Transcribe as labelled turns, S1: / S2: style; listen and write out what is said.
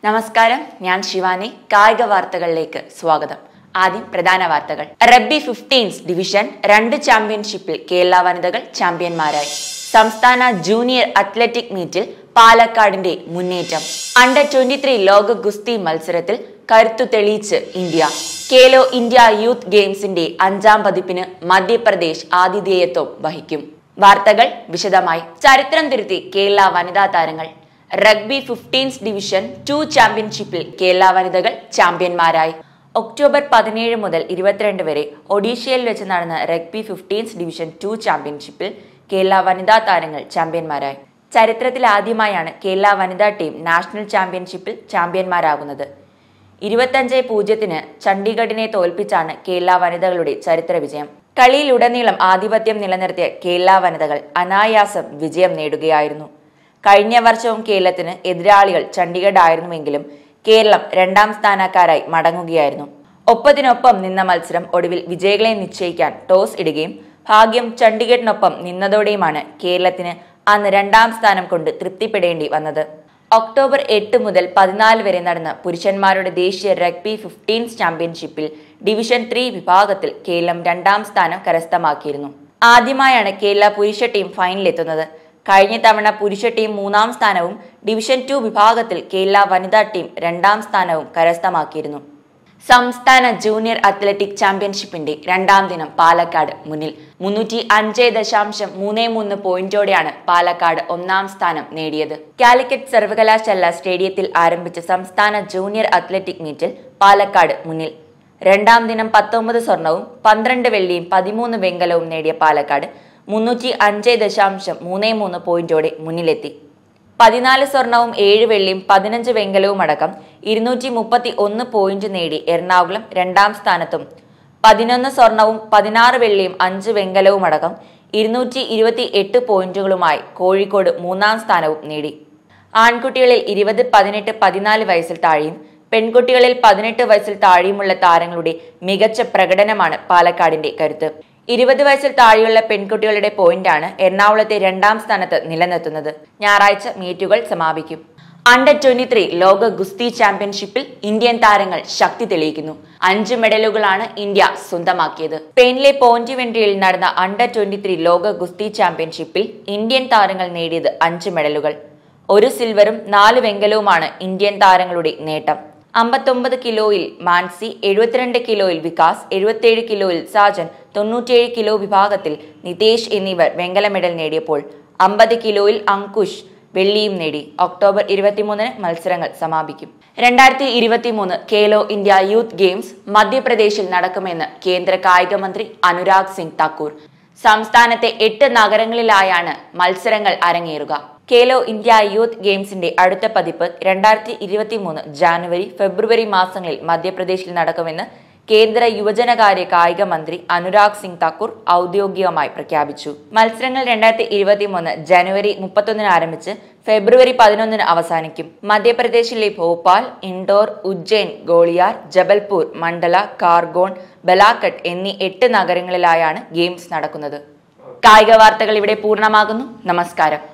S1: നമസ്കാരം ഞാൻ ശിവാനി കായിക വാർത്തകളിലേക്ക് സ്വാഗതം ആദ്യം പ്രധാന വാർത്തകൾ റബ്ബി ഫിഫ്റ്റീൻസ് ഡിവിഷൻ രണ്ട് ചാമ്പ്യൻഷിപ്പിൽ കേരള വനിതകൾ ചാമ്പ്യന്മാരായി സംസ്ഥാന ജൂനിയർ അത്ലറ്റിക് മീറ്റിൽ പാലക്കാടിന്റെ മുന്നേറ്റം അണ്ടർ ട്വന്റി ത്രീ ലോക ഗുസ്തി മത്സരത്തിൽ കരുത്തു തെളിയിച്ച് ഇന്ത്യ കേലോ ഇന്ത്യ യൂത്ത് ഗെയിംസിന്റെ അഞ്ചാം പതിപ്പിന് മധ്യപ്രദേശ് ആതിഥേയത്വം വഹിക്കും വാർത്തകൾ വിശദമായി ചരിത്രം തിരുത്തി കേരള വനിതാ താരങ്ങൾ റഗ്ബി ഫിഫ്റ്റീൻസ് ഡിവിഷൻ ടു ചാമ്പ്യൻഷിപ്പിൽ കേരള വനിതകൾ ചാമ്പ്യന്മാരായി ഒക്ടോബർ പതിനേഴ് മുതൽ ഇരുപത്തിരണ്ട് വരെ ഒഡീഷയിൽ വെച്ച് നടന്ന റഗ്ബി ഫിഫ്റ്റീൻസ് ഡിവിഷൻ ടു ചാമ്പ്യൻഷിപ്പിൽ കേരള വനിതാ താരങ്ങൾ ചാമ്പ്യന്മാരായി ചരിത്രത്തിൽ ആദ്യമായാണ് കേരള വനിതാ ടീം നാഷണൽ ചാമ്പ്യൻഷിപ്പിൽ ചാമ്പ്യന്മാരാകുന്നത് ഇരുപത്തഞ്ച് പൂജ്യത്തിന് ചണ്ഡീഗഡിനെ തോൽപ്പിച്ചാണ് കേരള വനിതകളുടെ ചരിത്ര വിജയം കളിയിലുടനീളം ആധിപത്യം നിലനിർത്തിയ കേരള വനിതകൾ അനായാസം വിജയം നേടുകയായിരുന്നു കഴിഞ്ഞ വർഷവും കേരളത്തിന് എതിരാളികൾ ചണ്ഡീഗഡ് ആയിരുന്നുവെങ്കിലും കേരളം രണ്ടാം സ്ഥാനക്കാരായി മടങ്ങുകയായിരുന്നു ഒപ്പത്തിനൊപ്പം നിന്ന മത്സരം ഒടുവിൽ വിജയികളെ നിശ്ചയിക്കാൻ ടോസ് ഇടുകയും ഭാഗ്യം ചണ്ഡീഗഡിനൊപ്പം നിന്നതോടെയുമാണ് കേരളത്തിന് അന്ന് രണ്ടാം സ്ഥാനം കൊണ്ട് തൃപ്തിപ്പെടേണ്ടി വന്നത് ഒക്ടോബർ എട്ട് മുതൽ പതിനാല് വരെ നടന്ന പുരുഷന്മാരുടെ ദേശീയ റഗ്ബി ഫിഫ്റ്റീൻസ് ചാമ്പ്യൻഷിപ്പിൽ ഡിവിഷൻ ത്രീ വിഭാഗത്തിൽ കേരളം രണ്ടാം സ്ഥാനം കരസ്ഥമാക്കിയിരുന്നു ആദ്യമായാണ് കേരള പുരുഷ ടീം ഫൈനലിലെത്തുന്നത് കഴിഞ്ഞ തവണ പുരുഷ ടീം മൂന്നാം സ്ഥാനവും ഡിവിഷൻ ടു വിഭാഗത്തിൽ കേരള വനിതാ ടീം രണ്ടാം സ്ഥാനവും കരസ്ഥമാക്കിയിരുന്നു സംസ്ഥാന ജൂനിയർ അത്ലറ്റിക് ചാമ്പ്യൻഷിപ്പിന്റെ രണ്ടാം ദിനം പാലക്കാട് മുന്നിൽ മുന്നൂറ്റി അഞ്ച് ദശാംശം മൂന്ന് മൂന്ന് പോയിന്റോടെയാണ് പാലക്കാട് ഒന്നാം സ്ഥാനം നേടിയത് കാലിക്കറ്റ് സർവകലാശാല സ്റ്റേഡിയത്തിൽ ആരംഭിച്ച സംസ്ഥാന ജൂനിയർ അത്ലറ്റിക് മീറ്റിൽ പാലക്കാട് മുന്നിൽ രണ്ടാം ദിനം പത്തൊമ്പത് സ്വർണവും പന്ത്രണ്ട് വെള്ളിയും പതിമൂന്ന് വെങ്കലവും നേടിയ പാലക്കാട് മുന്നൂറ്റി അഞ്ച് ദശാംശം മൂന്ന് മൂന്ന് പോയിന്റോടെ മുന്നിലെത്തി പതിനാല് സ്വർണവും ഏഴ് വെള്ളിയും പതിനഞ്ച് വെങ്കലവും അടക്കം ഇരുന്നൂറ്റി മുപ്പത്തി ഒന്ന് പോയിന്റ് നേടി എറണാകുളം രണ്ടാം സ്ഥാനത്തും പതിനൊന്ന് സ്വർണവും പതിനാറ് വെള്ളിയും അഞ്ച് വെങ്കലവും അടക്കം ഇരുന്നൂറ്റി ഇരുപത്തി എട്ട് പോയിന്റുകളുമായി കോഴിക്കോട് മൂന്നാം സ്ഥാനവും നേടി ആൺകുട്ടികളിൽ ഇരുപത് പതിനെട്ട് പതിനാല് വയസ്സിൽ താഴെയും പെൺകുട്ടികളിൽ പതിനെട്ട് വയസ്സിൽ താഴെയുമുള്ള താരങ്ങളുടെ മികച്ച പ്രകടനമാണ് പാലക്കാടിന്റെ കരുത്ത് ഇരുപത് വയസ്സിൽ താഴെയുള്ള പെൺകുട്ടികളുടെ പോയിന്റാണ് എറണാകുളത്തെ രണ്ടാം സ്ഥാനത്ത് നിലനിർത്തുന്നത് ഞായറാഴ്ച മീറ്റുകൾ സമാപിക്കും അണ്ടർ ട്വന്റി ത്രീ ലോക ഗുസ്തി ചാമ്പ്യൻഷിപ്പിൽ ഇന്ത്യൻ താരങ്ങൾ ശക്തി തെളിയിക്കുന്നു അഞ്ച് മെഡലുകളാണ് ഇന്ത്യ സ്വന്തമാക്കിയത് സ്പെയിനിലെ പോന്റിവെൻട്രിയിൽ നടന്ന അണ്ടർ ട്വന്റി ത്രീ ലോക ഗുസ്തി ചാമ്പ്യൻഷിപ്പിൽ ഇന്ത്യൻ താരങ്ങൾ നേടിയത് അഞ്ച് മെഡലുകൾ ഒരു സിൽവറും നാല് വെങ്കലവുമാണ് ഇന്ത്യൻ താരങ്ങളുടെ നേട്ടം അമ്പത്തൊമ്പത് കിലോയിൽ മാൻസി എഴുപത്തിരണ്ട് കിലോയിൽ വികാസ് എഴുപത്തിയേഴ് കിലോയിൽ സാജൻ തൊണ്ണൂറ്റിയേഴ് കിലോ വിഭാഗത്തിൽ നിതേഷ് എന്നിവർ വെങ്കല മെഡൽ നേടിയപ്പോൾ അമ്പത് കിലോയിൽ അങ്കുഷ് വെള്ളിയും നേടി ഒക്ടോബർ ഇരുപത്തിമൂന്നിന് മത്സരങ്ങൾ സമാപിക്കും രണ്ടായിരത്തി ഇരുപത്തിമൂന്ന് കേലോ ഇന്ത്യ യൂത്ത് ഗെയിംസ് മധ്യപ്രദേശിൽ നടക്കുമെന്ന് കേന്ദ്ര കായിക മന്ത്രി അനുരാഗ് സിംഗ് താക്കൂർ സംസ്ഥാനത്തെ എട്ട് നഗരങ്ങളിലായാണ് മത്സരങ്ങൾ അരങ്ങേറുക കേലോ ഇന്ത്യ യൂത്ത് ഗെയിംസിന്റെ അടുത്ത പതിപ്പ് രണ്ടായിരത്തി ഇരുപത്തി മൂന്ന് ജാനുവരി ഫെബ്രുവരി മാസങ്ങളിൽ മധ്യപ്രദേശിൽ നടക്കുമെന്ന് കേന്ദ്ര യുവജനകാര്യ കായിക മന്ത്രി അനുരാഗ് സിംഗ് താക്കൂർ ഔദ്യോഗികമായി പ്രഖ്യാപിച്ചു മത്സരങ്ങൾ രണ്ടായിരത്തി ഇരുപത്തി മൂന്ന് ജനുവരി മുപ്പത്തൊന്നിന് ആരംഭിച്ച് ഫെബ്രുവരി പതിനൊന്നിന് അവസാനിക്കും മധ്യപ്രദേശിലെ ഭോപ്പാൽ ഇൻഡോർ ഉജ്ജൈൻ ഗോളിയാർ ജബൽപൂർ മണ്ഡല കാർഗോൺ ബലാക്കട്ട് എന്നീ എട്ട് നഗരങ്ങളിലായാണ് ഗെയിംസ് നടക്കുന്നത് കായിക വാർത്തകൾ ഇവിടെ പൂർണ്ണമാകുന്നു നമസ്കാരം